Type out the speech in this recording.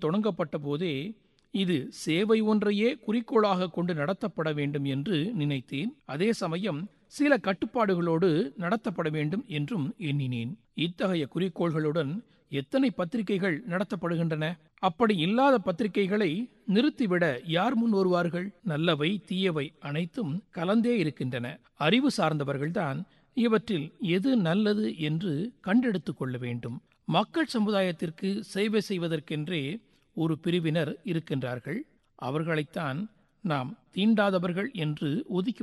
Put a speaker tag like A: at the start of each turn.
A: தொடங்கப்பட்ட போதே இது சேவை ஒன்றையே குறிக்கோளாக கொண்டு நடத்தப்பட வேண்டும் என்று நினைத்தேன் அதே சமயம் சில கட்டுப்பாடுகளோடு நடத்தப்பட வேண்டும் என்றும் எண்ணினேன் இத்தகைய குறிக்கோள்களுடன் எத்தனை பத்திரிகைகள் நடத்தப்படுகின்றன அப்படி இல்லாத பத்திரிகைகளை நிறுத்திவிட யார் முன் வருவார்கள் நல்லவை தீயவை அனைத்தும் கலந்தே இருக்கின்றன அறிவு சார்ந்தவர்கள்தான் இவற்றில் எது நல்லது என்று கண்டெடுத்துக் கொள்ள வேண்டும் மக்கள் சமுதாயத்திற்கு சேவை செய்வதற்கென்றே ஒரு பிரிவினர் இருக்கின்றார்கள் அவர்களைத்தான் நாம் தீண்டாதவர்கள் என்று ஒதுக்கி